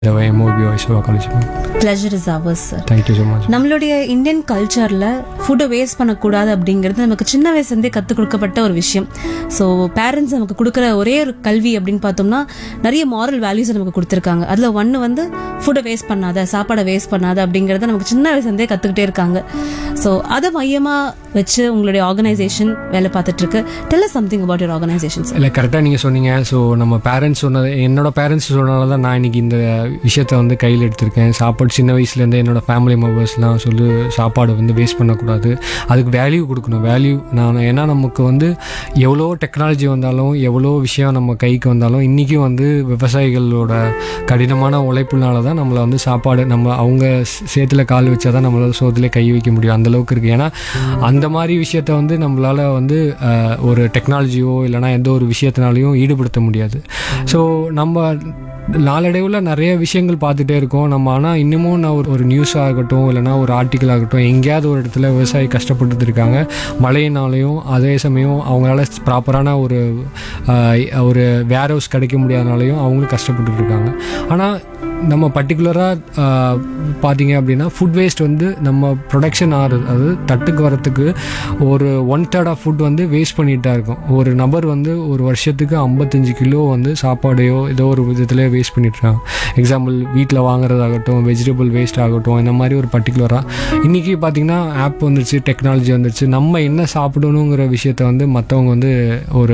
the MOB Vaishava College. pleasure is ours sir Thank you so much. நம்மளுடைய Indian கல்ச்சரில் ஃபுட்டை waste பண்ணக்கூடாது அப்படிங்கிறது நமக்கு சின்ன வயசுலேருந்தே கற்றுக் கொடுக்கப்பட்ட ஒரு விஷயம் ஸோ பேரண்ட்ஸ் நமக்கு கொடுக்குற ஒரே ஒரு கல்வி அப்படின்னு பார்த்தோம்னா நிறைய மாரல் வேல்யூஸ் நமக்கு கொடுத்துருக்காங்க அதில் ஒன்று வந்து ஃபுட்டை வேஸ்ட் பண்ணாத சாப்பாடை வேஸ்ட் பண்ணாத அப்படிங்கிறத நமக்கு சின்ன வயசுலேருந்தே கற்றுக்கிட்டே இருக்காங்க ஸோ அதை மையமாக வச்சு உங்களுடைய ஆர்கனைசேஷன் வேலை பார்த்துட்டு இருக்கு tell something about your organisation sir இல்லை கரெக்டாக நீங்கள் சொன்னீங்க ஸோ நம்ம பேரண்ட்ஸ் சொன்னது என்னோட பேரண்ட்ஸ் சொன்னனால தான் நான் இன்னைக்கு இந்த விஷயத்தை வந்து கையில் எடுத்திருக்கேன் சாப்பாடு சின்ன வயசுலேருந்து என்னோட ஃபேமிலி மெம்பர்ஸ்லாம் சொல்லி சாப்பாடு வந்து வேஸ்ட் பண்ணக்கூடாது அதுக்கு வேல்யூ கொடுக்கணும் வேல்யூ நான் ஏன்னா நமக்கு வந்து எவ்வளோ டெக்னாலஜி வந்தாலும் எவ்வளோ விஷயம் நம்ம கைக்கு வந்தாலும் இன்றைக்கும் வந்து விவசாயிகளோட கடினமான உழைப்புனால தான் நம்மளை வந்து சாப்பாடு நம்ம அவங்க சேத்துல கால் வச்சா தான் நம்மளால சோத்துல கை வைக்க முடியும் அந்த அளவுக்கு இருக்குது ஏன்னா அந்த மாதிரி விஷயத்த வந்து நம்மளால வந்து அஹ், ஒரு டெக்னாலஜியோ இல்லைனா எந்த ஒரு விஷயத்தினாலையும் ஈடுபடுத்த முடியாது ஸோ நம்ம நாளடைவில் நிறைய விஷயங்கள் பார்த்துட்டே இருக்கோம் நம்ம ஆனால் இன்னமும் நான் ஒரு ஒரு நியூஸ் ஆகட்டும் இல்லைனா ஒரு ஆர்டிக்கல் ஆகட்டும் எங்கேயாவது ஒரு இடத்துல விவசாயி கஷ்டப்பட்டுட்டு இருக்காங்க மழையினாலையும் அதே சமயம் அவங்களால ப்ராப்பரான ஒரு ஆஹ், ஒரு வேர் ஹவுஸ் கிடைக்க முடியாதனாலையும் அவங்களும் கஷ்டப்பட்டுட்டு இருக்காங்க ஆனால் நம்ம பர்டிகுலராக பார்த்தீங்க அப்படின்னா ஃபுட் வேஸ்ட் வந்து நம்ம ப்ரொடக்ஷன் ஆகுது அது தட்டுக்கு வரத்துக்கு ஒரு ஒன் தேர்ட் ஆஃப் ஃபுட் வந்து வேஸ்ட் பண்ணிட்டு தான் இருக்கும் ஒரு நபர் வந்து ஒரு வருஷத்துக்கு ஐம்பத்தஞ்சு கிலோ வந்து சாப்பாடையோ ஏதோ ஒரு விதத்தில் வேஸ்ட் பண்ணிட்டுருக்காங்க எக்ஸாம்பிள் வீட்டில் வாங்குறதாகட்டும் வெஜிடபிள் வேஸ்ட் ஆகட்டும் இந்த மாதிரி ஒரு பர்டிகுலராக இன்றைக்கி பார்த்தீங்கன்னா ஆப் வந்துருச்சு டெக்னாலஜி வந்துருச்சு நம்ம என்ன சாப்பிடணுங்கிற விஷயத்த வந்து மற்றவங்க வந்து ஒரு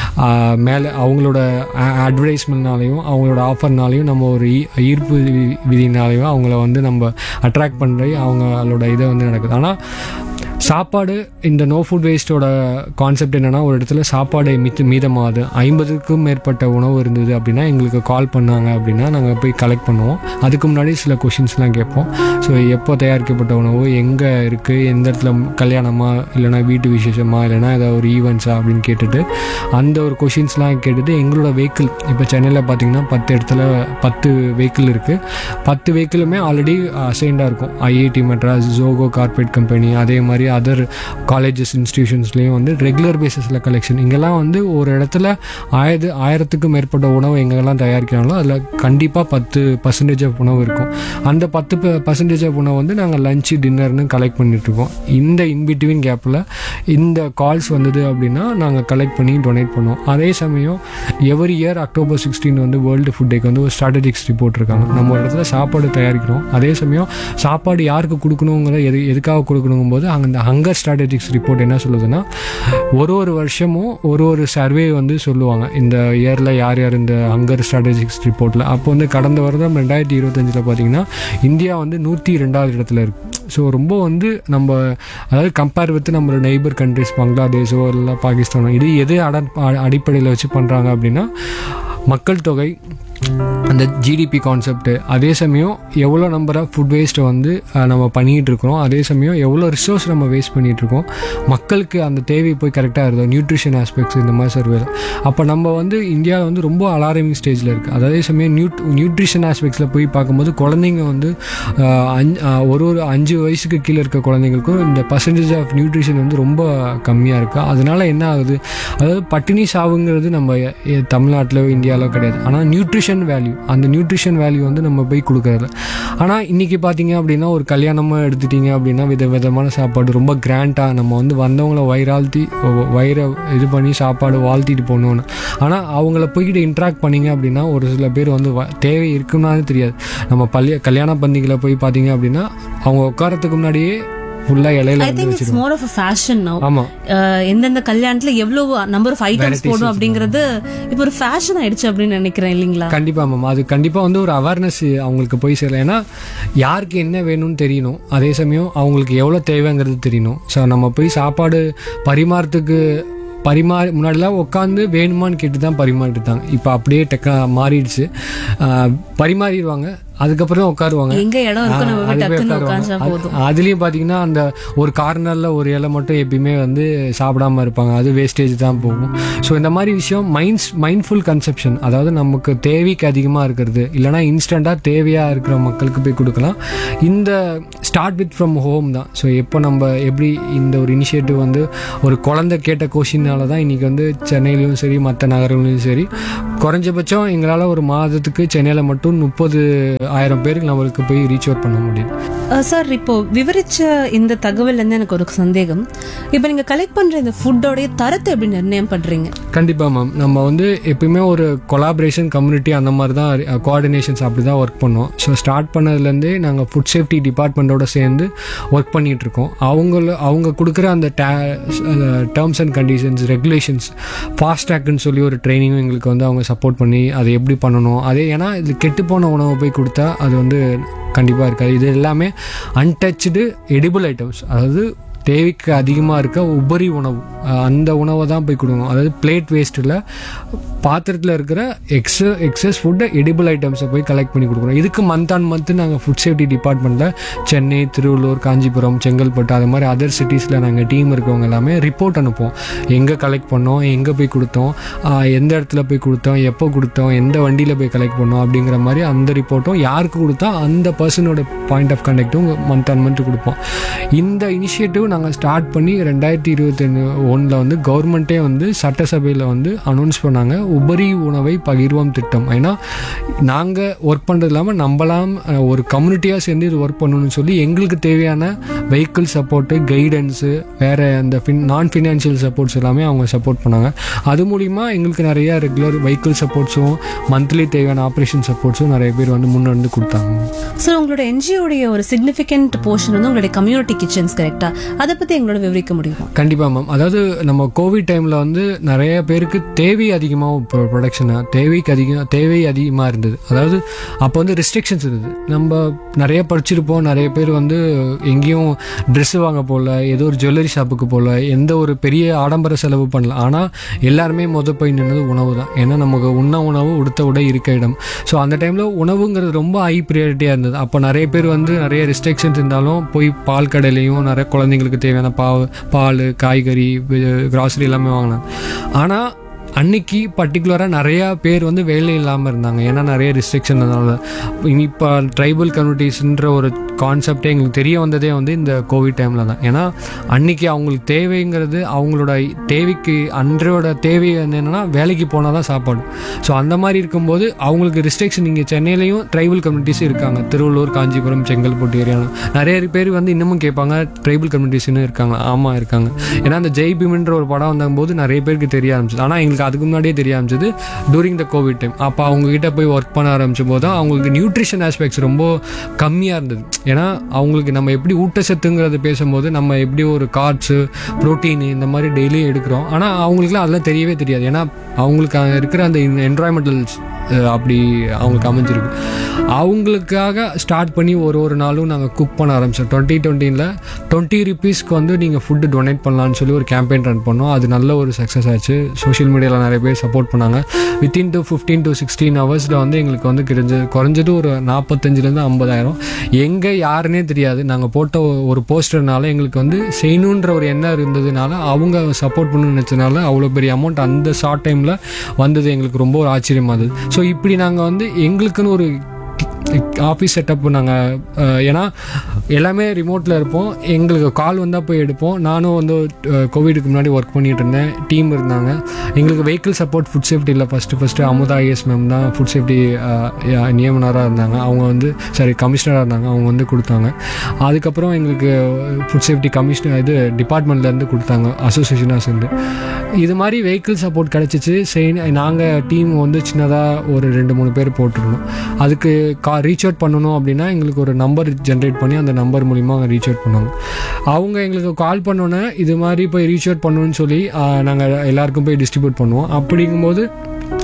மேலே அவங்களோட அட்வர்டைஸ்மெண்ட்னாலையும் அவங்களோட ஆஃபர்னாலையும் நம்ம ஒரு ஈ- ஈர்ப்பு வி- விதினாலையும் அவங்கள வந்து நம்ம அட்ராக்ட் பண்ணுறது அவங்களோட இதை வந்து நடக்குது ஆனால் சாப்பாடு இந்த நோ ஃபுட் வேஸ்ட்டோட கான்செப்ட் என்னன்னா ஒரு இடத்துல சாப்பாடு மிச்ச மீதமாகுது ஐம்பதுக்கும் மேற்பட்ட உணவு இருந்தது அப்படின்னா எங்களுக்கு கால் பண்ணாங்க அப்படின்னா நாங்கள் போய் கலெக்ட் பண்ணுவோம் அதுக்கு முன்னாடி சில கொஷின்ஸ்லாம் கேட்போம் ஸோ எப்போ தயாரிக்கப்பட்ட உணவு எங்கே இருக்குது எந்த இடத்துல கல்யாணமா இல்லைனா வீட்டு விசேஷமா இல்லைனா ஏதாவது ஒரு ஈவெண்ட்ஸா அப்படின்னு கேட்டுட்டு அந்த ஒரு கொஷின்ஸ்லாம் கேட்டுட்டு எங்களோட வெஹிக்கிள் இப்போ சென்னையில் பார்த்தீங்கன்னா பத்து இடத்துல பத்து வெஹிக்கிள் இருக்குது பத்து வெஹிக்கிளுமே ஆல்ரெடி அசைண்டாக இருக்கும் IIT Madras Zoho corporate company அதே மாதிரி அதர் காலேஜஸ் இன்ஸ்டிடியூஷன்ஸ்லேயும் வந்து ரெகுலர் பேசிஸில் கலெக்ஷன் இங்கெல்லாம் வந்து ஒரு இடத்துல ஆயிரத்து ஆயிரத்துக்கும் மேற்பட்ட உணவு எங்கெல்லாம் தயாரிக்கிறாங்களோ அதில் கண்டிப்பாக பத்து பர்சன்டேஜ் ஆஃப் உணவு இருக்கும் அந்த பத்து பர்சன்டேஜ் ஆஃப் உணவு வந்து நாங்கள் லஞ்சு டின்னர்னு கலெக்ட் பண்ணிகிட்ருக்கோம் இந்த இன்பிட்வீன் கேப்பில் இந்த கால்ஸ் வந்தது அப்படின்னா நாங்கள் கலெக்ட் பண்ணி டொனேட் பண்ணுவோம் அதே சமயம் எவ்ரி இயர் அக்டோபர் சிக்ஸ்டீன் வந்து வேர்ல்டு ஃபுட் டேக்கு வந்து ஒரு ஸ்ட்ராட்டஜிக்ஸ் ரிப்போர்ட் இருக்காங்க நம்ம ஒரு இடத்துல சாப்பாடு தயாரிக்கிறோம் அதே சமயம் சாப்பாடு யாருக்கு கொடுக்கணுங்கிற எது எதுக்காக கொடுக்கணுங்கும் போது அங்கே இந்த ஹங்கர் ஸ்ட்ராட்டஜிக்ஸ் ரிப்போர்ட் என்ன சொல்லுதுன்னா ஒரு ஒரு வருஷமும் ஒரு ஒரு சர்வே வந்து சொல்லுவாங்க இந்த இயரில் யார் யார் இந்த ஹங்கர் ஸ்ட்ராட்டஜிக்ஸ் ரிப்போர்ட்டில் அப்போ வந்து கடந்த வருடம் ரெண்டாயிரத்தி இருபத்தஞ்சில் பார்த்தீங்கன்னா இந்தியா வந்து நூற்றி ரெண்டாவது இடத்துல இருக்கு ஸோ ரொம்ப வந்து நம்ம அதாவது கம்பேர் வித் நம்மளோட நெய்பர் கண்ட்ரிஸ் பங்களாதேஷோ இல்லை பாகிஸ்தானோ இது எது அட அடிப்படையில் வச்சு பண்ணுறாங்க அப்படின்னா மக்கள் தொகை அந்த ஜிடிபி கான்செப்ட் அதே சமயம் எவ்வளோ நம்பர் ஆஃப் ஃபுட் வேஸ்ட்டை வந்து அஹ், நம்ம பண்ணிகிட்டு இருக்கிறோம் அதே சமயம் எவ்வளோ ரிசோர்ஸ் நம்ம வேஸ்ட் பண்ணிகிட்டு இருக்கோம் மக்களுக்கு அந்த தேவை போய் கரெக்டாக இருந்தோம் நியூட்ரிஷன் ஆஸ்பெக்ட்ஸ் இந்த மாதிரி சர்வேல அப்போ நம்ம வந்து இந்தியா வந்து ரொம்ப அலாரமிங் ஸ்டேஜில் இருக்குது அதே சமயம் நியூட் நியூட்ரிஷன் ஆஸ்பெக்ட்ஸில் போய் பார்க்கும்போது குழந்தைங்க வந்து அஹ், அஞ்சு அஹ், ஒரு ஒரு அஞ்சு வயசுக்கு கீழே இருக்க குழந்தைங்களுக்கும் இந்த பர்சன்டேஜ் ஆஃப் நியூட்ரிஷன் வந்து ரொம்ப கம்மியாக இருக்குது அதனால என்ன ஆகுது அதாவது பட்டினி சாவுங்கிறது நம்ம எ- எ- தமிழ்நாட்டிலோ இந்தியாவிலோ கிடையாது ஆனால் நியூட்ரிஷன் வேல்யூ அந்த நியூட்ரிஷன் வேல்யூ வந்து நம்ம போய் கொடுக்கறதில்ல ஆனால் இன்றைக்கி பார்த்தீங்க அப்படின்னா ஒரு கல்யாணமாக எடுத்துட்டீங்க அப்படின்னா வித விதமான சாப்பாடு ரொம்ப கிராண்டாக நம்ம வந்து வந்தவங்கள வயிறாழ்த்தி வ- வயிறை இது பண்ணி சாப்பாடு வாழ்த்திட்டு போகணுன்னு ஆனால் அவங்கள போய்கிட்டு இன்ட்ராக்ட் பண்ணீங்க அப்படின்னா ஒரு சில பேர் வந்து வ- தேவை இருக்குன்னாலும் தெரியாது நம்ம பள்ளி கல்யாண பந்திகளை போய் பார்த்தீங்க அப்படின்னா அவங்க உட்காரத்துக்கு முன்னாடியே ஃபுல்லாக இலையில ஐ வந்து திங்க் இட்ஸ் வச்சிருவாங்க more of a fashion now ஆமாம் எந்தெந்த கல்யாணத்துல எவ்வளவு நம்பர் ஆஃப் ஐட்டம்ஸ் Varieties போடும் அப்படிங்கிறது இப்போ ஒரு ஃபேஷன் ஆயிடுச்சு அப்படின்னு நினைக்கிறேன் இல்லைங்களா கண்டிப்பா மேம் அது கண்டிப்பா வந்து ஒரு அவேர்னஸ் அவங்களுக்கு போய் சேரலாம் ஏன்னா யாருக்கு என்ன வேணும்னு தெரியணும் அதே சமயம் அவங்களுக்கு எவ்வளோ தேவைங்கிறது தெரியணும் ஸோ நம்ம போய் சாப்பாடு பரிமாறத்துக்கு பரிமாறி முன்னாடிலாம் உட்காந்து வேணுமான்னு கேட்டு தான் பரிமாறிட்டு இருந்தாங்க இப்போ அப்படியே டெக்கா மாறிடுச்சு ஆஹ் பரிமாறிடுவாங்க அதுக்கப்புறம் தான் உட்காருவாங்க எங்க இடம் இருக்கோ நம்ம போய் அதுவே டக்குன்னு உட்காருவாங்க. உட்காந்தா அது- போதும் அதுலயும் பாத்தீங்கன்னா அந்த ஒரு கார்னர்ல ஒரு இலை மட்டும் எப்பயுமே வந்து சாப்பிடாம இருப்பாங்க அது வேஸ்டேஜ் தான் போகும் ஸோ இந்த மாதிரி விஷயம் மைண்ட்ஸ் மைண்ட்ஃபுல் கன்செப்ஷன் அதாவது நமக்கு தேவைக்கு அதிகமாக இருக்கிறது இல்லைனா இன்ஸ்டண்ட்டாக தேவையாக இருக்கிற மக்களுக்கு போய் கொடுக்கலாம் இந்த ஸ்டார்ட் வித் ஃப்ரம் ஹோம் தான் ஸோ எப்போ நம்ம எப்படி இந்த ஒரு இனிஷியேட்டிவ் வந்து ஒரு குழந்தை கேட்ட கொஷினால தான் இன்றைக்கி வந்து சென்னையிலையும் சரி மற்ற நகரங்களையும் சரி குறைஞ்சபட்சம் எங்களால் ஒரு மாதத்துக்கு சென்னையில் மட்டும் முப்பது ஆயிரம் பேருக்கு நம்மளுக்கு போய் ரீச் அவுட் பண்ண முடியும் அஹ் சார் இப்போ விவரிச்ச இந்த தகவல்ல இருந்து எனக்கு ஒரு சந்தேகம் இப்போ நீங்க கலெக்ட் பண்ற இந்த ஃபுட்டோடைய தரத்தை எப்படி நிர்ணயம் பண்றீங்க கண்டிப்பாக மேம் நம்ம வந்து எப்பயுமே ஒரு கொலாபரேஷன் கம்யூனிட்டி அந்த மாதிரி தான் கோஆர்டினேஷன்ஸ் அப்படி தான் ஒர்க் பண்ணோம் ஸோ ஸ்டார்ட் பண்ணதுலேருந்தே நாங்கள் ஃபுட் சேஃப்டி டிபார்ட்மெண்ட்டோட சேர்ந்து ஒர்க் பண்ணிட்டு இருக்கோம் அவங்கள அவங்க கொடுக்குற அந்த terms and conditions regulations fast ட்ராக்னு சொல்லி ஒரு ட்ரைனிங்கும் எங்களுக்கு வந்து அவங்க சப்போர்ட் பண்ணி அதை எப்படி பண்ணணும் அதே ஏன்னா இது கெட்டுப்போன உணவை போய் கொடுத்தா அது வந்து கண்டிப்பாக இருக்காது இது எல்லாமே அன்டச்சுடு எடிபிள் ஐட்டம்ஸ் அதாவது தேவைக்கு அதிகமாக இருக்க உபரி உணவு அஹ் அந்த உணவை தான் போய் கொடுக்கணும் அதாவது பிளேட் வேஸ்ட்டில் பாத்திரத்தில் இருக்கிற எக்ஸ எக்ஸஸ் ஃபுட்டை எடிபிள் ஐட்டம்ஸை போய் கலெக்ட் பண்ணி கொடுக்குறோம் இதுக்கு மந்த் ஆன் மந்த் நாங்கள் ஃபுட் சேஃப்டி டிபார்ட்மெண்ட்டில் சென்னை திருவள்ளூர் காஞ்சிபுரம் செங்கல்பட்டு அது மாதிரி அதர் சிட்டிஸில் நாங்கள் டீம் இருக்கவங்க எல்லாமே ரிப்போர்ட் அனுப்புவோம் எங்கே கலெக்ட் பண்ணோம் எங்கே போய் கொடுத்தோம் அஹ் எந்த இடத்துல போய் கொடுத்தோம் எப்போ கொடுத்தோம் எந்த வண்டியில் போய் கலெக்ட் பண்ணோம் அப்படிங்கிற மாதிரி அந்த ரிப்போர்ட்டும் யாருக்கு கொடுத்தா அந்த பர்சனோட point of கண்டக்ட்டும் month on month கொடுப்போம் இந்த இனிஷியேட்டிவ் நாங்கள் ஸ்டார்ட் பண்ணி ரெண்டாயிரத்தி இருபத்தி ஒன்றில் வந்து கவர்மெண்ட்டே வந்து சட்டசபையில் வந்து அனௌன்ஸ் பண்ணாங்க உபரி உணவை பகிர்வோம் திட்டம் ஏன்னா நாங்கள் ஒர்க் பண்ணுறது இல்லாமல் நம்மளாம் அஹ், ஒரு கம்யூனிட்டியாக சேர்ந்து இது ஒர்க் பண்ணணும்னு சொல்லி எங்களுக்கு தேவையான வெஹிக்கிள் சப்போர்ட்டு கைடன்ஸு வேறு அந்த ஃபின் நான் ஃபினான்ஷியல் சப்போர்ட்ஸ் எல்லாமே அவங்க சப்போர்ட் பண்ணாங்க அது மூலிமா எங்களுக்கு நிறைய ரெகுலர் வெஹிக்கிள் சப்போர்ட்ஸும் மந்த்லி தேவையான ஆப்ரேஷன் சப்போர்ட்ஸும் நிறைய பேர் வந்து முன்ன வந்து கொடுத்தாங்க சார் உங்களோட என்ஜிஓடைய ஒரு சிக்னிஃபிகண்ட் போர்ஷன் வந்து உங்களுடைய கம்யூனிட்டி கிச்சன்ஸ் கரெக்டா அதை பத்தி எங்களோட விவரிக்க முடியுமா கண்டிப்பாக மேம் அதாவது நம்ம கோவிட் டைமில் வந்து நிறைய பேருக்கு தேவை அதிகமாக ப்ரொடக்ஷனாக தேவைக்கு அதிகம் தேவை அதிகமாக இருந்தது அதாவது அப்போ வந்து ரெஸ்ட்ரிக்ஷன்ஸ் இருந்தது நம்ம நிறைய படிச்சிருப்போம் நிறைய பேர் வந்து எங்கேயும் ட்ரெஸ் வாங்க போகல ஏதோ ஒரு ஜுவல்லரி ஷாப்புக்கு போகல எந்த ஒரு பெரிய ஆடம்பர செலவு பண்ணல ஆனால் எல்லாருமே முத போய் நின்னது உணவு தான் ஏன்னா நமக்கு உண்ண உணவு உடுத்த உடை இருக்க இடம் ஸோ அந்த டைமில் உணவுங்கிறது ரொம்ப ஹை ப்ரியாரிட்டியாக இருந்தது அப்போ நிறைய பேர் வந்து நிறைய ரெஸ்ட்ரிக்ஷன்ஸ் இருந்தாலும் போய் பால் கடையிலையும் நிறைய குழந்தைங்களுக்கு தேவையான பால் பால் காய்கறி கிராசரி எல்லாமே வாங்கினாங்க ஆனால் அன்னைக்கு பர்டிகுலராக நிறையா பேர் வந்து வேலை இல்லாமல் இருந்தாங்க ஏன்னா நிறைய ரெஸ்ட்ரிக்ஷன் அதனால இப்போ ட்ரைபல் கம்யூனிட்டிஸ்ன்ற ஒரு கான்செப்டே எங்களுக்கு தெரிய வந்ததே வந்து இந்த கோவிட் டைமில் தான் ஏன்னா அன்னைக்கு அவங்களுக்கு தேவைங்கிறது அவங்களோட தேவைக்கு அன்றோட தேவை என்னென்னா வேலைக்கு போனால் தான் சாப்பாடு ஸோ அந்த மாதிரி இருக்கும்போது அவங்களுக்கு ரெஸ்ட்ரிக்ஷன் இங்கே சென்னையிலையும் ட்ரைபல் கம்யூனிட்டிஸ் இருக்காங்க திருவள்ளூர் காஞ்சிபுரம் செங்கல்பட்டு ஏரியா நிறைய பேர் வந்து இன்னமும் கேட்பாங்க ட்ரைபல் கம்யூனிட்டிஸ்னு இருக்காங்க ஆமாம் இருக்காங்க ஏன்னா அந்த ஜெய் பீம்ன்ற ஒரு படம் வந்தபோது நிறைய பேருக்கு தெரிய ஆரம்பிச்சது ஆனால் எங்களுக்கு அதுக்கு முன்னாடியே தெரிய ஆரம்பிச்சது டூரிங் த கோவிட் டைம் அப்போ அவங்க கிட்ட போய் ஒர்க் பண்ண ஆரம்பிச்ச போது தான் அவங்களுக்கு நியூட்ரிஷன் ஆஸ்பெக்ட்ஸ் ரொம்ப கம்மியாக இருந்தது ஏன்னா அவங்களுக்கு நம்ம எப்படி ஊட்டச்சத்துங்கிறத பேசும்போது நம்ம எப்படி ஒரு கார்ட்ஸு ப்ரோட்டீன் இந்த மாதிரி டெய்லி எடுக்கிறோம் ஆனால் அவங்களுக்குலாம் அதெல்லாம் தெரியவே தெரியாது ஏன்னா அவங்களுக்கு அங்க இருக்கிற அந்த என்வரான்மெண்டல் அப்படி அவங்களுக்கு அமைஞ்சிருக்கு அவங்களுக்காக ஸ்டார்ட் பண்ணி ஒரு ஒரு நாளும் நாங்கள் குக் பண்ண ஆரம்பிச்சோம் டுவெண்ட்டி டுவெண்ட்டியில் டுவெண்ட்டி ருபீஸ்க்கு வந்து நீங்கள் ஃபுட்டு டொனேட் பண்ணலான்னு சொல்லி ஒரு கேம்பெயின் ரன் பண்ணோம் அது நல்ல ஒரு சக்ஸஸ் ஆச்சு சோஷியல் மீடியாவில் நிறைய பேர் சப்போர்ட் பண்ணாங்க within to fifteen to sixteen ஹவர்ஸில் வந்து எங்களுக்கு வந்து கிடைஞ்சது குறைஞ்சது ஒரு நாற்பத்தஞ்சிலேருந்து ஐம்பதாயிரம் எங்கே யாருன்னே தெரியாது நாங்கள் போட்ட ஒரு போஸ்டர்னால எங்களுக்கு வந்து செய்யணுன்ற ஒரு எண்ணம் இருந்ததுனால அவங்க சப்போர்ட் பண்ணணும்னு நினச்சதுனால அவ்வளோ பெரிய அமௌண்ட் அந்த ஷார்ட் டைமில் வந்தது எங்களுக்கு ரொம்ப ஒரு ஆச்சரியமாக இருந்தது ஸோ இப்படி நாங்கள் வந்து எங்களுக்குன்னு ஒரு ஆஃபீஸ் செட்டப் நாங்கள் ஏன்னா எல்லாமே ரிமோட்டில் இருப்போம் எங்களுக்கு கால் வந்தால் போய் எடுப்போம் நானும் வந்து கோவிடுக்கு முன்னாடி ஒர்க் பண்ணிட்டு இருந்தேன் டீம் இருந்தாங்க எங்களுக்கு வெஹிக்கிள் சப்போர்ட் ஃபுட் சேஃப்டியில் first first Amudha IAS ma'am தான் ஃபுட் சேஃப்டி நியமனராக இருந்தாங்க அவங்க வந்து சாரி கமிஷனராக இருந்தாங்க அவங்க வந்து கொடுத்தாங்க அதுக்கப்புறம் எங்களுக்கு ஃபுட் சேஃப்டி கமிஷனர் இது டிபார்ட்மெண்ட்லேருந்து கொடுத்தாங்க அசோசியேஷனாக சேர்ந்து இது மாதிரி வெஹிக்கிள் சப்போர்ட் கிடச்சிச்சு சரி நாங்கள் டீம் வந்து சின்னதாக ஒரு ரெண்டு மூணு பேர் போட்டிருந்தோம் அதுக்கு கா ரீச் அவுட் பண்ணணும் அப்படின்னா எங்களுக்கு ஒரு நம்பர் ஜென்ரேட் பண்ணி அந்த நம்பர் மூலிமா அவங்க ரீச் அவுட் பண்ணுவாங்க அவங்க எங்களுக்கு கால் பண்ணோன்னே இது மாதிரி போய் ரீச் அவுட் பண்ணணும்னு சொல்லி நாங்கள் எல்லாருக்கும் போய் டிஸ்ட்ரிபியூட் பண்ணுவோம் அப்படிங்கும்போது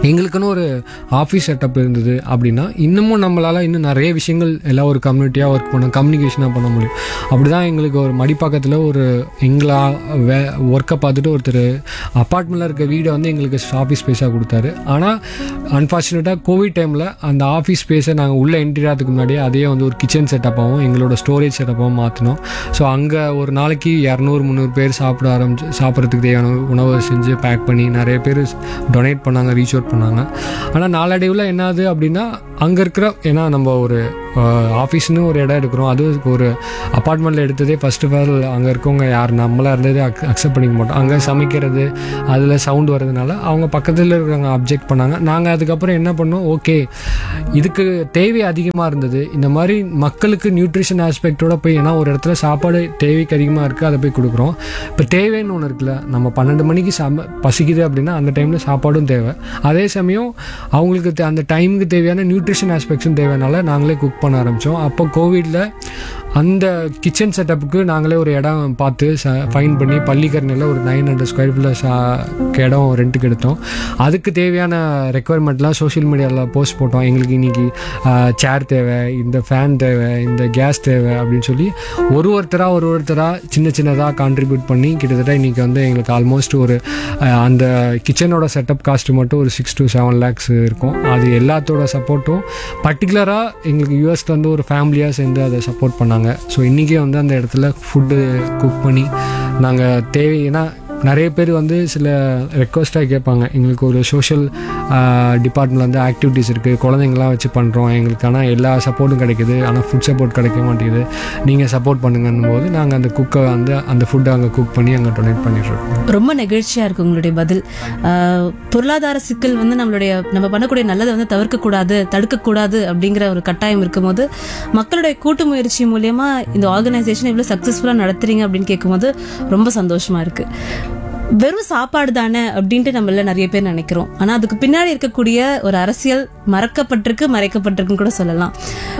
எங்களுக்குன்னு ஒரு ஆஃபீஸ் செட்டப் இருந்தது அப்படின்னா இன்னமும் நம்மளால் இன்னும் நிறைய விஷயங்கள் எல்லாம் ஒரு கம்யூனிட்டியாக ஒர்க் பண்ண கம்யூனிகேஷனாக பண்ண முடியும் அப்படி தான் எங்களுக்கு ஒரு மடிப்பாக்கத்தில் ஒரு எங்களா வே ஒர்க்கை பார்த்துட்டு ஒருத்தர் அப்பார்ட்மெண்ட்டில் இருக்க வீடை வந்து எங்களுக்கு ஆஃபீஸ் ஸ்பேஸாக கொடுத்தாரு ஆனால் அன்ஃபார்ச்சுனேட்டாக கோவிட் டைமில் அந்த ஆஃபீஸ் ஸ்பேஸை நாங்கள் உள்ளே என்ட்ரி ஆகிறதுக்கு முன்னாடியே அதையே வந்து ஒரு கிச்சன் செட்டப்பாகவும் எங்களோட ஸ்டோரேஜ் செட்டப்பாகவும் மாற்றினோம் ஸோ அங்கே ஒரு நாளைக்கு இரநூறு முந்நூறு பேர் சாப்பிட ஆரம்பிச்சு சாப்பிட்றதுக்கு தேவையான உணவை செஞ்சு பேக் பண்ணி நிறைய பேர் டொனேட் பண்ணாங்க ரீச் அவுட் பண்ணாங்க ஆனால் நாளடைவில் என்னது அப்படின்னா அங்கே இருக்கிற ஏன்னா நம்ம ஒரு ஆஃபீஸ்னு ஒரு இடம் எடுக்கிறோம் அது ஒரு அப்பார்ட்மெண்ட்டில் எடுத்ததே ஃபர்ஸ்ட் ஆஃப் ஆல் அங்கே இருக்கவங்க யார் நம்மளாக இருந்ததே அக் அக்செப்ட் பண்ணிக்க மாட்டோம் அங்கே சமைக்கிறது அதில் சவுண்ட் வர்றதுனால அவங்க பக்கத்தில் இருக்கிறவங்க அப்ஜெக்ட் பண்ணாங்க நாங்கள் அதுக்கப்புறம் என்ன பண்ணோம் ஓகே இதுக்கு தேவை அதிகமாக இருந்தது இந்த மாதிரி மக்களுக்கு நியூட்ரிஷன் ஆஸ்பெக்டோட போய் ஏன்னா ஒரு இடத்துல சாப்பாடு தேவைக்கு அதிகமாக இருக்குது அதை போய் கொடுக்குறோம் இப்போ தேவைன்னு ஒன்று இருக்குல்ல நம்ம பன்னெண்டு மணிக்கு சாம பசிக்குது அப்படின்னா அந்த டைமில் சாப்பாடும் தேவை அதே சமயம் அவங்களுக்கு தே- அந்த டைமுக்கு தேவையான நியூட்ரிஷன் ஆஸ்பெக்ட்ஸும் தேவைனால நாங்களே குக் பண்ண ஆரம்பித்தோம் அப்போ கோவிடில் அந்த கிச்சன் செட்டப்புக்கு நாங்களே ஒரு இடம் பார்த்து ஃபைன் பண்ணி பள்ளிக்கரணையில் ஒரு நைன் ஹண்ட்ரட் ஸ்கொயர் ஃபீட்டில் இடம் ரெண்ட்டுக்கு எடுத்தோம் அதுக்கு தேவையான ரெக்குவயர்மெண்ட்லாம் சோஷியல் மீடியாவில் போஸ்ட் போட்டோம் எங்களுக்கு இன்னைக்கு சேர் தேவை இந்த ஃபேன் தேவை இந்த கேஸ் தேவை அப்படின்னு சொல்லி ஒரு ஒருத்தராக ஒரு ஒருத்தராக சின்ன சின்னதாக கான்ட்ரிபியூட் பண்ணி கிட்டத்தட்ட இன்னைக்கு வந்து எங்களுக்கு ஆல்மோஸ்ட் ஒரு அஹ், அந்த கிச்சனோட செட்டப் காஸ்ட் மட்டும் ஒரு சிக்ஸ் to செவன் லேக்ஸ் இருக்கும் அது எல்லாத்தோட சப்போர்ட்டும் பர்டிகுலராக எங்களுக்கு யூஎஸ்ல வந்து ஒரு ஃபேமிலியாக சேர்ந்து அதை சப்போர்ட் பண்ணாங்க ஸோ இன்றைக்கே வந்து அந்த இடத்துல ஃபுட்டு குக் பண்ணி நாங்கள் தேவை ஏன்னா நிறைய பேர் வந்து சில ரெக்வஸ்ட்டாக கேட்பாங்க எங்களுக்கு ஒரு சோஷியல் டிபார்ட்மெண்ட் வந்து ஆக்டிவிட்டீஸ் இருக்குது குழந்தைங்களாம் வச்சு பண்ணுறோம் எங்களுக்கு ஆனால் எல்லா சப்போர்ட்டும் கிடைக்குது ஆனால் ஃபுட் சப்போர்ட் கிடைக்க மாட்டேங்குது நீங்கள் சப்போர்ட் பண்ணுங்கன்னும் போது நாங்கள் அந்த குக்கை வந்து அந்த ஃபுட்டை அங்கே குக் பண்ணி அங்கே டொனேட் பண்ணிட்டுருக்கோம் ரொம்ப நெகிழ்ச்சியா இருக்கு உங்களுடைய பதில் ஆஹ், பொருளாதார சிக்கல் வந்து நம்மளுடைய நம்ம பண்ணக்கூடிய நல்லதை வந்து தவிர்க்க கூடாது தடுக்க கூடாது அப்படிங்கிற ஒரு கட்டாயம் இருக்கும்போது மக்களுடைய கூட்டு முயற்சி மூலியமா இந்த ஆர்கனைசேஷன் இவ்வளவு சக்சஸ்ஃபுல்லா நடத்துறீங்க அப்படின்னு கேட்கும்போது ரொம்ப சந்தோஷமா இருக்கு வெறும் சாப்பாடு தானே அப்படின்ட்டு நம்மள நிறைய பேர் நினைக்கிறோம் ஆனா அதுக்கு பின்னாடி இருக்கக்கூடிய ஒரு அரசியல் மறக்கப்பட்டிருக்கு மறைக்கப்பட்டிருக்குன்னு கூட சொல்லலாம்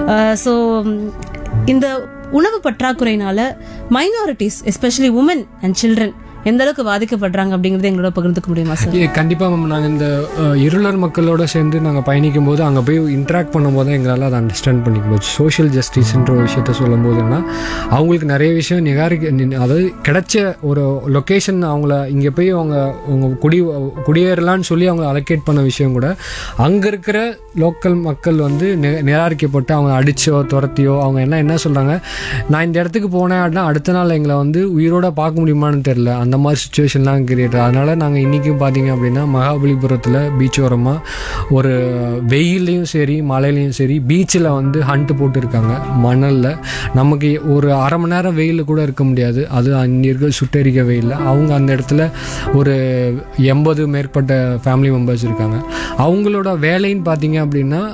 ஸோ இந்த உணவு பற்றாக்குறையினால minorities especially women and children எந்த அளவுக்கு பாதிக்கப்படுறாங்க அப்படிங்கறத எங்களோட பகிர்ந்துக்க முடியுமா சார் ஏ கண்டிப்பாக மேம் நாங்கள் இந்த அஹ், இருளர் மக்களோட சேர்ந்து நாங்கள் பயணிக்கும் போது அங்கே போய் இன்ட்ராக்ட் பண்ணும்போது தான் எங்களால் அதை அண்டர்ஸ்டாண்ட் பண்ணிக்க போச்சு சோஷியல் ஜஸ்டிஸ்ன்ற ஒரு விஷயத்த சொல்லும் போதுன்னா அவங்களுக்கு நிறைய விஷயம் நிகாரிக்க நி- அதாவது கிடைச்ச ஒரு லொக்கேஷன் அவங்கள இங்கே போய் அவங்க அவங்க குடி குடியேறலான்னு சொல்லி அவங்க அலோகேட் பண்ண விஷயம் கூட அங்கே இருக்கிற லோக்கல் மக்கள் வந்து நி- நிராகரிக்கப்பட்டு அவங்க அடிச்சோ துரத்தியோ அவங்க என்ன என்ன சொல்கிறாங்க நான் இந்த இடத்துக்கு போனேன் அப்படின்னா அடுத்த நாள் எங்களை வந்து உயிரோட பார்க்க முடியுமான்னு தெரில அந்த மாதிரி சுச்சுவேஷன்லாம் கிரியேட் அதனால் நாங்கள் இன்றைக்கும் பார்த்தீங்க அப்படின்னா மகாபலிபுரத்தில் பீச் ஓரமாக ஒரு வெயில்லையும் சரி மழையிலையும் சரி பீச்சில் வந்து ஹண்ட் போட்டுருக்காங்க மணலில் நமக்கு ஒரு அரை மணி நேரம் வெயிலில் கூட இருக்க முடியாது அது அங்கே இருக்க சுட்டெரிக்க வெயிலில் அவங்க அந்த இடத்துல ஒரு எண்பது மேற்பட்ட ஃபேமிலி மெம்பர்ஸ் இருக்காங்க அவங்களோட வேலைன்னு பார்த்தீங்க அப்படின்னா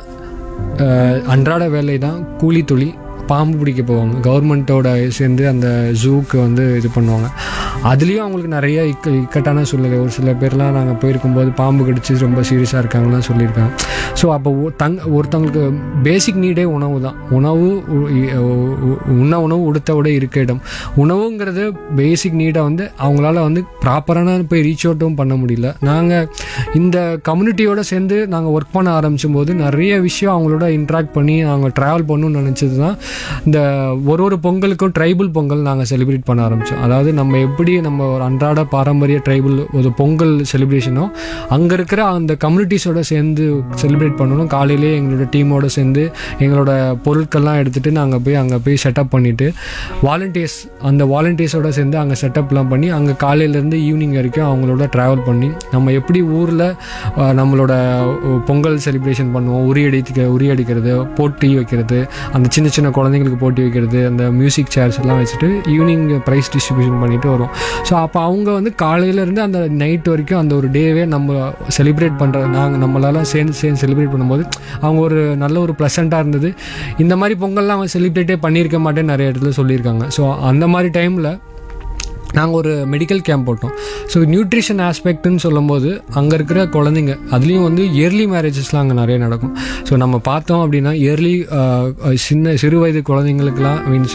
அஹ், அன்றாட வேலை தான் கூலி தொழில் பாம்பு பிடிக்க போவாங்க கவர்மெண்ட்டோட சேர்ந்து அந்த ஜூக்கு வந்து இது பண்ணுவாங்க அதுலேயும் அவங்களுக்கு நிறைய இக்க இக்கட்டான சூழ்நிலை ஒரு சில பேர்லாம் நாங்கள் போயிருக்கும்போது பாம்பு கடிச்சு ரொம்ப சீரியஸாக இருக்காங்கலாம் சொல்லியிருக்காங்க ஸோ அப்போ ஒ- தங் ஒருத்தவங்களுக்கு பேசிக் நீடே உணவு தான் உணவு உ- இ- உ- உண்ண உணவு உடுத்த விட இருக்க இடம் உணவுங்கிறது பேசிக் நீடை வந்து அவங்களால வந்து ப்ராப்பரான போய் ரீச் அவுட்டும் பண்ண முடியல நாங்கள் இந்த கம்யூனிட்டியோட சேர்ந்து நாங்கள் ஒர்க் பண்ண ஆரம்பிச்சும் போது நிறைய விஷயம் அவங்களோட இன்ட்ராக்ட் பண்ணி நாங்கள் ட்ராவல் பண்ணணும்னு நினச்சது தான் இந்த ஒரு ஒரு பொங்கலுக்கும் ட்ரைபிள் பொங்கல் நாங்கள் செலிப்ரேட் பண்ண ஆரம்பித்தோம் அதாவது நம்ம எப்படி நம்ம ஒரு அன்றாட பாரம்பரிய ட்ரைபிள் ஒரு பொங்கல் செலிப்ரேஷனோ அங்கே இருக்கிற அந்த கம்யூனிட்டிஸோட சேர்ந்து செலிப்ரேட் பண்ணணும் காலையிலேயே எங்களோட டீமோட சேர்ந்து எங்களோட பொருட்கள்லாம் எடுத்துகிட்டு நாங்கள் போய் அங்கே போய் செட்டப் பண்ணிவிட்டு வாலண்டியர்ஸ் அந்த வாலண்டியர்ஸோட சேர்ந்து அங்கே செட்டப்லாம் பண்ணி அங்கே காலையிலேருந்து ஈவினிங் வரைக்கும் அவங்களோட ட்ராவல் பண்ணி நம்ம எப்படி ஊரில் நம்மளோட அஹ், பொங்கல் செலிப்ரேஷன் பண்ணுவோம் உரி அடிக்க உரி அடிக்கிறது போட்டி வைக்கிறது அந்த சின்ன சின்ன குழந்தைங்களுக்கு போட்டி வைக்கிறது அந்த மியூசிக் சேர்ஸ் எல்லாம் வச்சுட்டு ஈவினிங் ப்ரைஸ் டிஸ்ட்ரிபியூஷன் பண்ணிட்டு வரும் ஸோ அப்போ அவங்க வந்து காலையிலேருந்து அந்த நைட் வரைக்கும் அந்த ஒரு டேவே நம்ம செலிப்ரேட் பண்ணுற நாங்கள் நம்மளால சேர்ந்து சேர்ந்து செலிப்ரேட் பண்ணும்போது அவங்க ஒரு நல்ல ஒரு ப்ளசண்ட்டாக இருந்தது இந்த மாதிரி பொங்கல்லாம் அவங்க செலிப்ரேட்டே பண்ணியிருக்க மாட்டேன்னு நிறைய இடத்துல சொல்லியிருக்காங்க ஸோ அந்த மாதிரி டைமில் நாங்கள் ஒரு மெடிக்கல் கேம்ப் போட்டோம் ஸோ நியூட்ரிஷன் ஆஸ்பெக்ட்னு சொல்லும்போது அங்கே இருக்கிற குழந்தைங்க அதுலேயும் வந்து இயர்லி மேரேஜஸ்லாம் அங்கே நிறைய நடக்கும் ஸோ நம்ம பார்த்தோம் அப்படின்னா இயர்லி சின்ன சிறு வயது குழந்தைங்களுக்கெல்லாம் மீன்ஸ்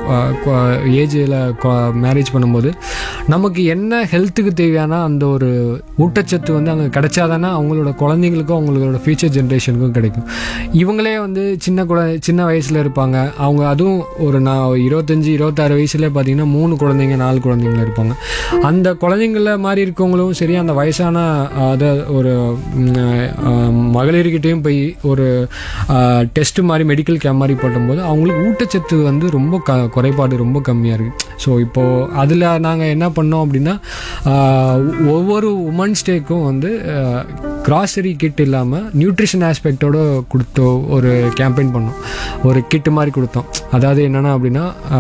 ஏஜில் மேரேஜ் பண்ணும்போது நமக்கு என்ன ஹெல்த்துக்கு தேவையான அந்த ஒரு ஊட்டச்சத்து வந்து அங்கே கிடைச்சாதானே அவங்களோட குழந்தைங்களுக்கும் அவங்களோட ஃபியூச்சர் ஜென்ரேஷனுக்கும் கிடைக்கும் இவங்களே வந்து சின்ன குழந்தை சின்ன வயசில் இருப்பாங்க அவங்க அதுவும் ஒரு நான் இருபத்தஞ்சி இருபத்தாறு வயசுல பார்த்தீங்கன்னா மூணு குழந்தைங்க நாலு குழந்தைங்க இருப்பாங்க அந்த குழந்தைங்கள மாதிரி இருக்கவங்களும் சரி அந்த வயசான அதை ஒரு ம், அஹ், மகளிர்கிட்டயும் போய் ஒரு டெஸ்ட் மாதிரி மெடிக்கல் கேம்ப் மாதிரி போடும்போது அவங்களுக்கு ஊட்டச்சத்து வந்து ரொம்ப க குறைபாடு ரொம்ப கம்மியாக இருக்குது ஸோ இப்போது அதில் நாங்கள் என்ன பண்ணோம் அப்படின்னா ஆஹ், ஒவ்வொரு உமன்ஸ் டேக்கும் வந்து கிராசரி கிட் இல்லாமல் நியூட்ரிஷன் ஆஸ்பெக்டோட கொடுத்தோ ஒரு கேம்பெயின் பண்ணோம் ஒரு கிட் மாதிரி கொடுத்தோம் அதாவது என்னென்னா அப்படின்னா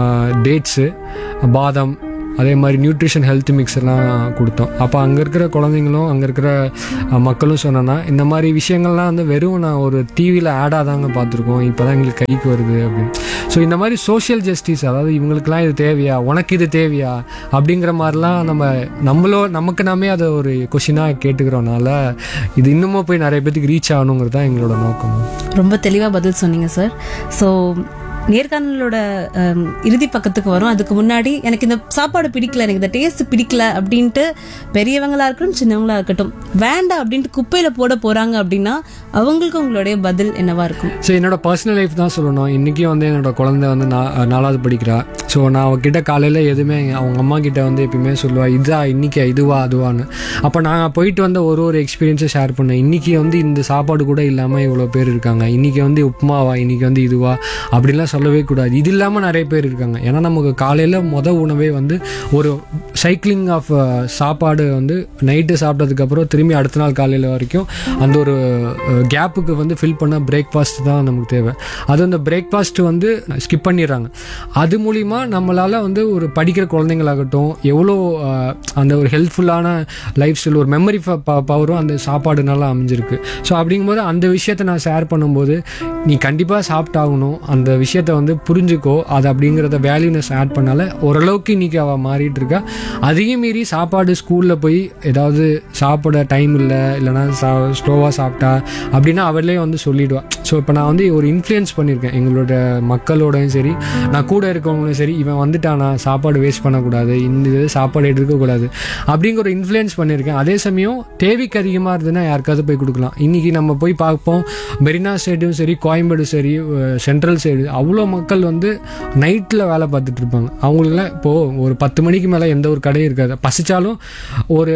டேட்ஸு பாதாம் அதே மாதிரி நியூட்ரிஷன் ஹெல்த் மிக்ஸ் எல்லாம் கொடுத்தோம் அப்போ அங்கே இருக்கிற குழந்தைங்களும் அங்கே இருக்கிற அஹ், மக்களும் சொன்னோன்னா இந்த மாதிரி விஷயங்கள்லாம் வந்து வெறும் நான் ஒரு டிவியில் ஆடாக தாங்க பார்த்துருக்கோம் இப்போ தான் எங்களுக்கு கைக்கு வருது அப்படின்னு ஸோ இந்த மாதிரி சோஷியல் ஜஸ்டிஸ் அதாவது இவங்களுக்குலாம் இது தேவையா உனக்கு இது தேவையா அப்படிங்கிற மாதிரிலாம் நம்ம நம்மளோ நமக்கு நாமே அதை ஒரு கொஷினாக கேட்டுக்கிறோனால இது இன்னமும் போய் நிறைய பேத்துக்கு ரீச் ஆகணுங்கிறது தான் எங்களோட நோக்கம் ரொம்ப தெளிவாக பதில் சொன்னீங்க சார் ஸோ நேர்காணலோட ஹம், இறுதி பக்கத்துக்கு வரும் அதுக்கு முன்னாடி எனக்கு இந்த சாப்பாடு பிடிக்கல எனக்கு இந்த டேஸ்ட் பிடிக்கல அப்படின்ட்டு பெரியவங்களா இருக்கட்டும் சின்னவங்களா இருக்கட்டும் வேண்டாம் அப்படின்ட்டு குப்பையில போட போறாங்க அப்படின்னா அவங்களுக்கு உங்களுடைய பதில் என்னவா இருக்கும் ஸோ என்னோட பர்சனல் லைஃப் தான் சொல்லணும் இன்றைக்கும் வந்து என்னோட குழந்தை வந்து நா நாலாவது படிக்கிறா ஸோ நான் அவகிட்ட காலையில் எதுவுமே அவங்க அம்மா கிட்ட வந்து எப்பயுமே சொல்லுவா இதா இன்னைக்கு இதுவா அதுவான்னு அப்போ நான் போயிட்டு வந்த ஒரு ஒரு எக்ஸ்பீரியன்ஸை ஷேர் பண்ணேன் இன்றைக்கி வந்து இந்த சாப்பாடு கூட இல்லாமல் இவ்வளோ பேர் இருக்காங்க இன்றைக்கி வந்து உப்புமாவா இன்றைக்கி வந்து இதுவா அப்படிலாம் சொல்லவே கூடாது இது இல்லாமல் நிறைய பேர் இருக்காங்க ஏன்னா நமக்கு காலையில் மொத உணவே வந்து ஒரு சைக்கிளிங் ஆஃப் சாப்பாடு வந்து நைட்டு சாப்பிட்டதுக்கப்புறம் திரும்பி அடுத்த நாள் காலையில் வரைக்கும் அந்த ஒரு கேப்புக்கு வந்து ஃபில் பண்ண பிரேக்ஃபாஸ்ட் தான் நமக்கு தேவை அது அந்த பிரேக்ஃபாஸ்ட் வந்து ஸ்கிப் பண்ணிடுறாங்க அது மூலிமா நம்மளால் வந்து ஒரு படிக்கிற குழந்தைங்களாகட்டும் எவ்வளோ அஹ், அந்த ஒரு ஹெல்ப்ஃபுல்லான லைஃப் ஸ்டைல் ஒரு மெமரி பவரும் அந்த சாப்பாடுனால அமைஞ்சிருக்கு ஸோ அப்படிங்கும்போது அந்த விஷயத்த நான் ஷேர் பண்ணும்போது நீ கண்டிப்பாக சாப்பிட்டாகணும் அந்த விஷயத்த வந்து புரிஞ்சுக்கோ அது அப்படிங்கிறத வேல்யூனஸ் ஆட் பண்ணால ஓரளவுக்கு இன்னைக்கு அவள் மாறிட்டு இருக்கா அதையும் மீறி சாப்பாடு ஸ்கூலில் போய் ஏதாவது சாப்பிட டைம் இல்லை இல்லைனா சா ஸ்லோவாக சாப்பிட்டா அப்படின்னா அவளே வந்து சொல்லிடுவா ஸோ இப்போ நான் வந்து ஒரு இன்ஃப்ளூயன்ஸ் பண்ணியிருக்கேன் எங்களோட மக்களோடையும் சரி நான் கூட இருக்கவங்களும் சரி இவன் வந்துட்டானா சாப்பாடு வேஸ்ட் பண்ணக்கூடாது இந்த இது சாப்பாடு எடுக்கக்கூடாது அப்படிங்கிற ஒரு இன்ஃப்ளூயன்ஸ் பண்ணியிருக்கேன் அதே சமயம் தேவைக்கு அதிகமாக இருந்ததுன்னா யாருக்காவது போய் கொடுக்கலாம் இன்றைக்கி நம்ம போய் பார்ப்போம் மெரினா சைடும் சரி கோயம்பேடு சரி சென்ட்ரல் சைடு அவ்வளோ மக்கள் வந்து நைட்டில் வேலை பார்த்துட்டு இருப்பாங்க அவங்களுக்குலாம் இப்போது ஒரு பத்து மணிக்கு மேலே எந்த ஒரு கடையும் இருக்காது பசிச்சாலும் ஒரு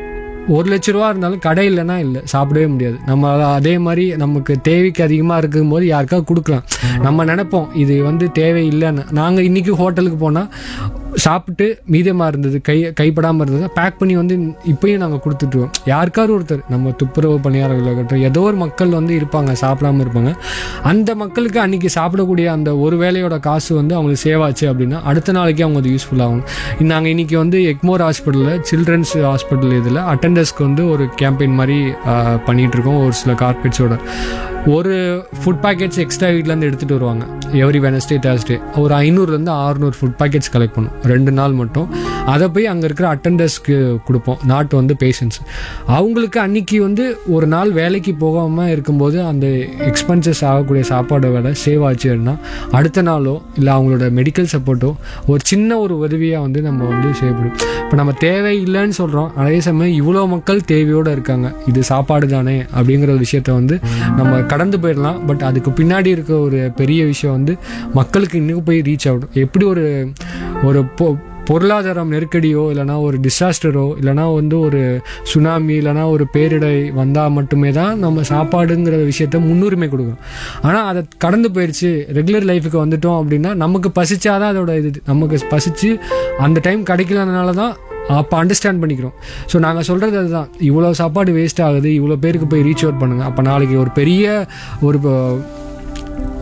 ஒரு லட்ச ரூபா இருந்தாலும் கடை இல்லைன்னா இல்லை சாப்பிடவே முடியாது நம்ம அத- அதே மாதிரி நமக்கு தேவைக்கு அதிகமாக இருக்கும்போது யாருக்காவது கொடுக்கலாம் நம்ம நினைப்போம் இது வந்து தேவை இல்லைன்னு நாங்கள் இன்றைக்கி ஹோட்டலுக்கு போனால் சாப்பிட்டு மீதமாக இருந்தது கை கைப்படாமல் இருந்தது பேக் பண்ணி வந்து இப்பயும் நாங்கள் கொடுத்துட்டுருவோம் யாருக்காவது ஒருத்தர் நம்ம துப்புரவு பணியாளர்கள் இருக்கட்டும் ஏதோ ஒரு மக்கள் வந்து இருப்பாங்க சாப்பிடாம இருப்பாங்க அந்த மக்களுக்கு அன்னைக்கு சாப்பிடக்கூடிய அந்த ஒரு வேலையோட காசு வந்து அவங்களுக்கு சேவ் ஆச்சு அப்படின்னா அடுத்த நாளைக்கு அவங்க அது யூஸ்ஃபுல் ஆகும் நாங்கள் இன்னைக்கு வந்து எக்மோர் ஹாஸ்பிட்டலில் சில்ட்ரன்ஸ் ஹாஸ்பிட்டல் இதில் அட்டண்டர்ஸ்க்கு வந்து ஒரு கேம்பெயின் மாதிரி ஆஹ், பண்ணிட்டு இருக்கோம் ஒரு சில கார்பரேட்ஸோட ஒரு ஃபுட் பேக்கெட்ஸ் எக்ஸ்ட்ரா வீட்டிலேருந்து எடுத்துகிட்டு வருவாங்க எவ்ரி வெனஸ்டே தேர்ஸ்டே ஒரு ஐநூறுலேருந்து ஆறுநூறு ஃபுட் பேக்கெட்ஸ் கலெக்ட் பண்ணும் ரெண்டு நாள் மட்டும் அதை போய் அங்கே இருக்கிற அட்டண்டர்ஸ்க்கு கொடுப்போம் நாட் வந்து பேஷண்ட்ஸ் அவங்களுக்கு அன்னைக்கு வந்து ஒரு நாள் வேலைக்கு போகாமல் இருக்கும்போது அந்த எக்ஸ்பென்சஸ் ஆகக்கூடிய சாப்பாடை விட சேவ் ஆச்சுன்னா அடுத்த நாளோ இல்லை அவங்களோட மெடிக்கல் சப்போர்ட்டோ ஒரு சின்ன ஒரு உதவியாக வந்து நம்ம வந்து செய்யப்படும் இப்போ நம்ம தேவை இல்லைன்னு சொல்கிறோம் அதே சமயம் இவ்வளோ மக்கள் தேவையோடு இருக்காங்க இது சாப்பாடு தானே அப்படிங்கிற ஒரு விஷயத்த வந்து நம்ம கடந்து போயிடலாம் பட் அதுக்கு பின்னாடி இருக்க ஒரு பெரிய விஷயம் வந்து மக்களுக்கு இன்னும் போய் ரீச் ஆகணும் எப்படி ஒரு ஒரு பொ பொருளாதாரம் நெருக்கடியோ இல்லைனா ஒரு டிசாஸ்டரோ இல்லைனா வந்து ஒரு சுனாமி இல்லைனா ஒரு பேரிடை வந்தால் மட்டுமே தான் நம்ம சாப்பாடுங்கிற விஷயத்த முன்னுரிமை கொடுக்கணும் ஆனால் அதை கடந்து போயிடுச்சு ரெகுலர் லைஃபுக்கு வந்துட்டோம் அப்படின்னா நமக்கு பசிச்சாதான் அதோட இது நமக்கு பசிச்சு அந்த டைம் கிடைக்கலனால தான் அப்போ அண்டர்ஸ்டாண்ட் பண்ணிக்கிறோம் ஸோ நாங்கள் சொல்கிறது அதுதான் இவ்வளோ சாப்பாடு வேஸ்ட் ஆகுது இவ்வளோ பேருக்கு போய் ரீச் அவுட் பண்ணுங்கள் அப்போ நாளைக்கு ஒரு பெரிய ஒரு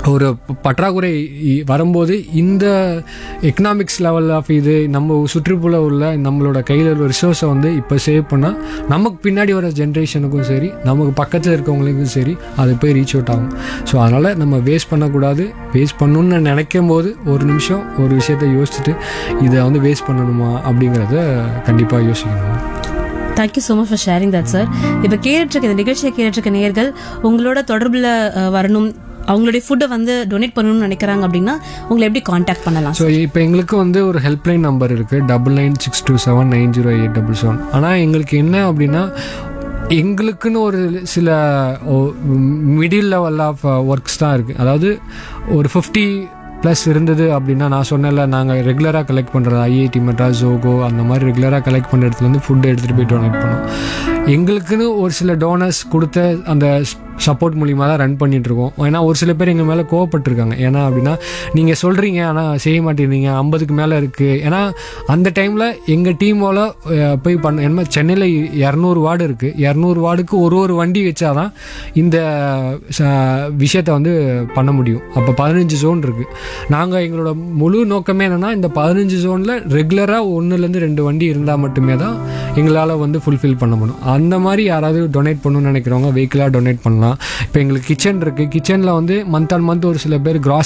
ஒரு பற்றாக்குறை இ- வரும்போது இந்த எக்கனாமிக்ஸ் லெவல் ஆஃப் இது நம்ம சுற்றுப்புற உள்ள நம்மளோட கையில் உள்ள ரிசோர்ஸை வந்து இப்போ சேவ் பண்ணால் நமக்கு பின்னாடி வர ஜென்ரேஷனுக்கும் சரி நமக்கு பக்கத்தில் இருக்கவங்களுக்கும் சரி அது போய் ரீச் அவுட் ஆகும் ஸோ அதனால் நம்ம வேஸ்ட் பண்ணக்கூடாது வேஸ்ட் பண்ணணும்னு நினைக்கும் போது ஒரு நிமிஷம் ஒரு விஷயத்தை யோசிச்சுட்டு இதை வந்து வேஸ்ட் பண்ணணுமா அப்படிங்கிறத கண்டிப்பாக யோசிக்கணும் thank you so much for sharing that sir இப்போ கேட்டுருக்க இந்த நிகழ்ச்சியை கேட்டுருக்க நேயர்கள் உங்களோட தொடர்பில் அஹ், வரணும் அவங்களுடைய ஃபுட்டை வந்து டொனேட் பண்ணணும்னு நினைக்கிறாங்க அப்படின்னா உங்களை எப்படி காண்டாக்ட் பண்ணலாம் ஸோ இப்போ எங்களுக்கு வந்து ஒரு ஹெல்ப்லைன் நம்பர் இருக்குது double nine six two seven nine zero eight double seven ஆனால் எங்களுக்கு என்ன அப்படின்னா எங்களுக்குன்னு ஒரு சில மிடில் லெவல் ஆஃப் ஒர்க்ஸ் தான் இருக்குது அதாவது ஒரு ஃபிஃப்டி ப்ளஸ் இருந்தது அப்படின்னா நான் சொன்னேன்ல நாங்கள் ரெகுலராக கலெக்ட் பண்ணுறது ஐஐடி மெட்ராஸ் ஜோகோ அந்த மாதிரி ரெகுலராக கலெக்ட் பண்ணுற இடத்துல வந்து ஃபுட்டு எடுத்துகிட்டு போய் டொனேட் பண்ணோம் எங்களுக்குன்னு ஒரு சில டோனர்ஸ் கொடுத்த அந்த சப்போர்ட் மூலியமா தான் ரன் பண்ணிட்டு இருக்கோம் ஏன்னா ஒரு சில பேர் எங்கள் மேலே கோவப்பட்டிருக்காங்க ஏன்னா அப்படின்னா நீங்கள் சொல்கிறீங்க ஆனால் செய்ய மாட்டேங்கிறீங்க ஐம்பதுக்கு மேலே இருக்குது ஏன்னா அந்த டைமில் எங்கள் டீமோட போய் பண்ண என்ன சென்னையில் இரநூறு வார்டு இருக்குது இரநூறு வார்டுக்கு ஒரு ஒரு வண்டி வச்சாதான் இந்த ச- விஷயத்தை வந்து பண்ண முடியும் அப்போ பதினஞ்சு ஜோன் இருக்குது நாங்கள் எங்களோட முழு நோக்கமே என்னென்னா இந்த பதினஞ்சு ஜோனில் ரெகுலராக ஒன்றுலேருந்து ரெண்டு வண்டி இருந்தால் மட்டுமே தான் எங்களால் வந்து ஃபுல்ஃபில் பண்ண முடியும் அந்த மாதிரி யாராவது டொனேட் பண்ணணும்னு நினைக்கிறவங்க வெஹிக்கிளாக டொனேட் பண்ணலாம் இப்போ எங்களுக்கு கிச்சன் இருக்குது கிச்சனில் வந்து மந்த் ஆன் மந்த் ஒரு சில பேர் கிராஸ்